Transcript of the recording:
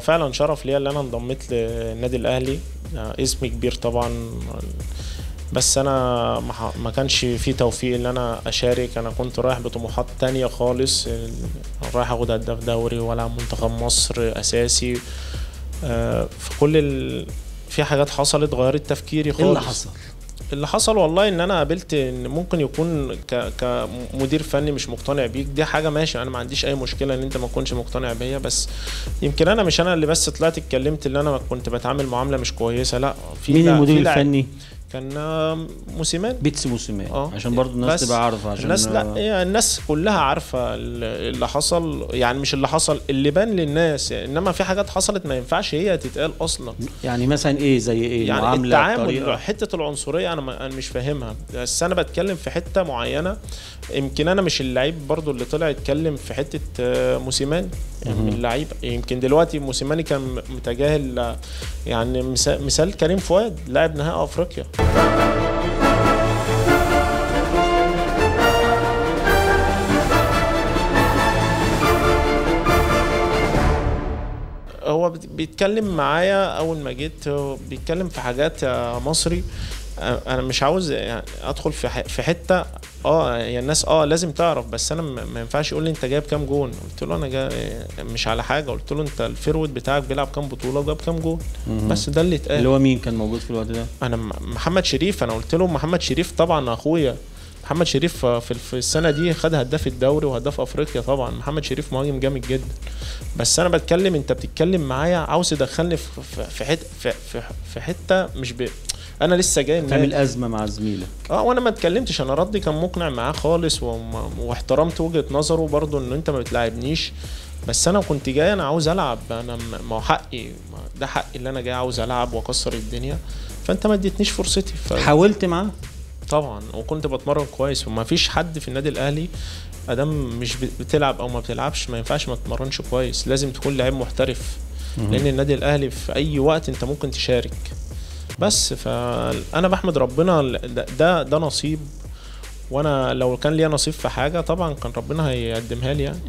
فعلا شرف ليا ان انا انضميت للنادي الاهلي آه، اسم كبير طبعا بس انا ما ح- ما كانش في توفيق ان انا اشارك انا كنت رايح بطموحات تانية خالص ال- رايح اخد هداف دوري والعب منتخب مصر اساسي آه، في كل ال... في حاجات حصلت غيرت تفكيري خالص ايه اللي حصل؟ اللي حصل والله ان انا قابلت ان ممكن يكون ك... كمدير فني مش مقتنع بيك دي حاجه ماشي انا ما عنديش اي مشكله ان انت ما تكونش مقتنع بيا بس يمكن انا مش انا اللي بس طلعت اتكلمت ان انا كنت بتعامل معامله مش كويسه لا في مين لا- المدير في لاعب- الفني؟ كان آه، موسيمان بيتسي موسيماني اه عشان برضو الناس بس تبقى عارفه عشان الناس لا هي الناس كلها عارفه ال- اللي حصل يعني مش اللي حصل اللي بان للناس يعني انما في حاجات حصلت ما ينفعش هي تتقال اصلا يعني مثلا ايه زي ايه يعني معامله التعامل طريقه حته العنصريه انا ما انا مش فاهمها بس انا بتكلم في حته معينه يمكن انا مش اللعيب برضو اللي طلع يتكلم في حته آه، موسيماني يعني من اللعيبه يمكن دلوقتي موسيماني كان متجاهل آه، يعني مثال, مثال كريم فؤاد لاعب نهائي افريقيا هو بت- بيتكلم معايا اول ما جيت هو بيتكلم في حاجات يا مصري آه، انا مش عاوز يعني ادخل في ح- في حته اه يعني الناس اه لازم تعرف بس انا ما ما ينفعش يقول لي انت جايب كام جون قلت له انا جاي مش على حاجه قلت له انت الفيرود بتاعك بيلعب كام بطوله وجاب كام جون مهم. بس ده اللي اتقال اللي هو مين كان موجود في الوقت ده؟ انا م- محمد شريف انا قلت له محمد شريف طبعا اخويا محمد شريف في في السنه دي خد هداف الدوري وهداف افريقيا طبعا محمد شريف مهاجم جامد جدا بس انا بتكلم انت بتتكلم معايا عاوز تدخلني في في في حته في, في, في حته مش ب... انا لسه جاي النادي. تعمل ازمه مع زميلك اه وانا ما اتكلمتش انا ردي كان مقنع معاه خالص وما- واحترمت وجهه نظره برضو ان انت ما بتلاعبنيش بس انا كنت جاي انا عاوز العب انا م- ما هو حقي ما ده حقي اللي انا جاي عاوز العب واكسر الدنيا فانت ما اديتنيش فرصتي ف... حاولت معاه طبعا وكنت بتمرن كويس وما فيش حد في النادي الاهلي ادام مش بت- بتلعب او ما بتلعبش ما ينفعش ما تتمرنش كويس لازم تكون لعيب محترف لان النادي الاهلي في اي وقت انت ممكن تشارك بس فانا بحمد ربنا ل- ده ده, ده نصيب وانا لو كان ليا نصيب في حاجه طبعا كان ربنا هيقدمها لي يعني